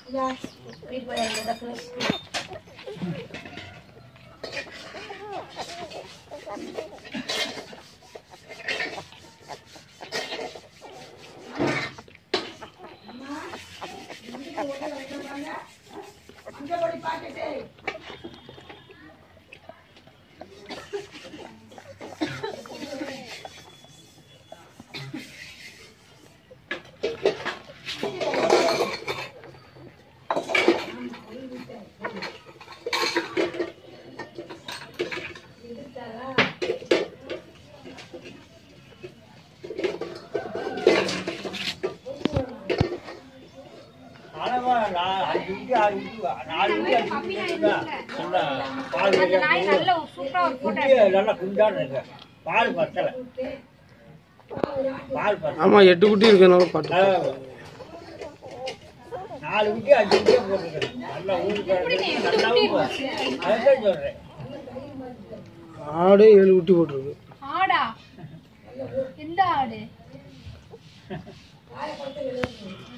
வீட்டு போய் அந்த டக்குனு. ஆனவா நான் அஞ்சு விட்டு ஆறு விட்டு நாலு விட்டு அஞ்சு விட்டு நல்லா பால் அந்த நாய் நல்ல சூப்பரா ஒரு போட்டோ குட்டி நல்லா குண்டான இருக்கு பால் பத்தல பால் பத்தல ஆமா எட்டு குட்டி இருக்கனால பாட்டு அஹ், நாலு விட்டு அஞ்சு விட்டு போட்டுருக்கேன் நல்லா ஊருக்கு நல்லா அதுதான் சொல்றேன் ஆடே ஏழு குட்டி போட்டிருக்கு ஆடா எந்த ஆடு